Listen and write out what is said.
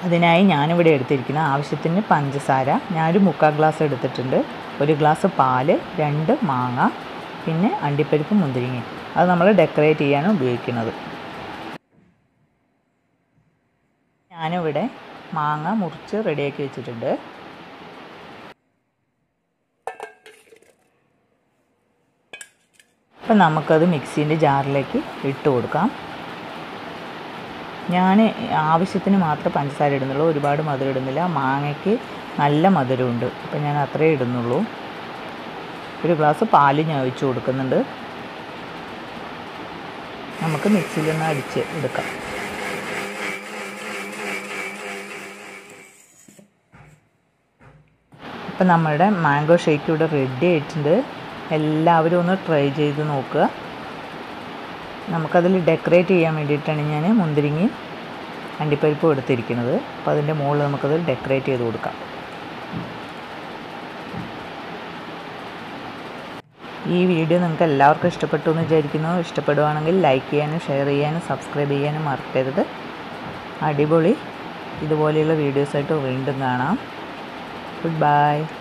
അതിനായി ഞാനിവിടെ എടുത്തിരിക്കുന്ന ആവശ്യത്തിന് പഞ്ചസാര ഞാനൊരു മുക്കാൽ ഗ്ലാസ് എടുത്തിട്ടുണ്ട് ഒരു ഗ്ലാസ് പാല് രണ്ട് മാങ്ങ പിന്നെ അണ്ടിപ്പരിപ്പ് മുന്തിരിങ്ങ അത് നമ്മൾ ഡെക്കറേറ്റ് ചെയ്യാൻ ഉപയോഗിക്കുന്നത് ഞാനിവിടെ മാങ്ങ മുറിച്ച് റെഡിയാക്കി വെച്ചിട്ടുണ്ട് അപ്പം നമുക്കത് മിക്സീൻ്റെ ജാറിലേക്ക് ഇട്ട് കൊടുക്കാം ഞാൻ ആവശ്യത്തിന് മാത്രമേ പഞ്ചസാര ഇടുന്നുള്ളൂ ഒരുപാട് മധുരം ഇടുന്നില്ല മാങ്ങയ്ക്ക് നല്ല മധുരമുണ്ട് അപ്പം ഞാൻ അത്രേ ഇടുന്നുള്ളൂ ഒരു ഗ്ലാസ് പാല് ഞാൻ ഒഴിച്ച് കൊടുക്കുന്നുണ്ട് നമുക്ക് മിക്സിയിൽ നിന്ന് അടിച്ച് എടുക്കാം അപ്പം നമ്മുടെ മാംഗോ ഷേക്ക് ഇവിടെ റെഡി ആയിട്ടുണ്ട് എല്ലാവരും ഒന്ന് ട്രൈ ചെയ്ത് നോക്കുക നമുക്കതിൽ ഡെക്കറേറ്റ് ചെയ്യാൻ വേണ്ടിയിട്ടാണ് ഞാൻ മുന്തിരിങ്ങയും അണ്ടിപ്പരിപ്പും എടുത്തിരിക്കുന്നത് അപ്പോൾ അതിൻ്റെ മുകളിൽ നമുക്കത് ഡെക്കറേറ്റ് ചെയ്ത് കൊടുക്കാം ഈ വീഡിയോ നിങ്ങൾക്ക് എല്ലാവർക്കും ഇഷ്ടപ്പെട്ടു എന്ന് വിചാരിക്കുന്നു ഇഷ്ടപ്പെടുവാണെങ്കിൽ ലൈക്ക് ചെയ്യാനും ഷെയർ ചെയ്യാനും സബ്സ്ക്രൈബ് ചെയ്യാനും മറക്കരുത് അടിപൊളി ഇതുപോലെയുള്ള വീഡിയോസായിട്ട് വീണ്ടും കാണാം ഗുഡ് ബൈ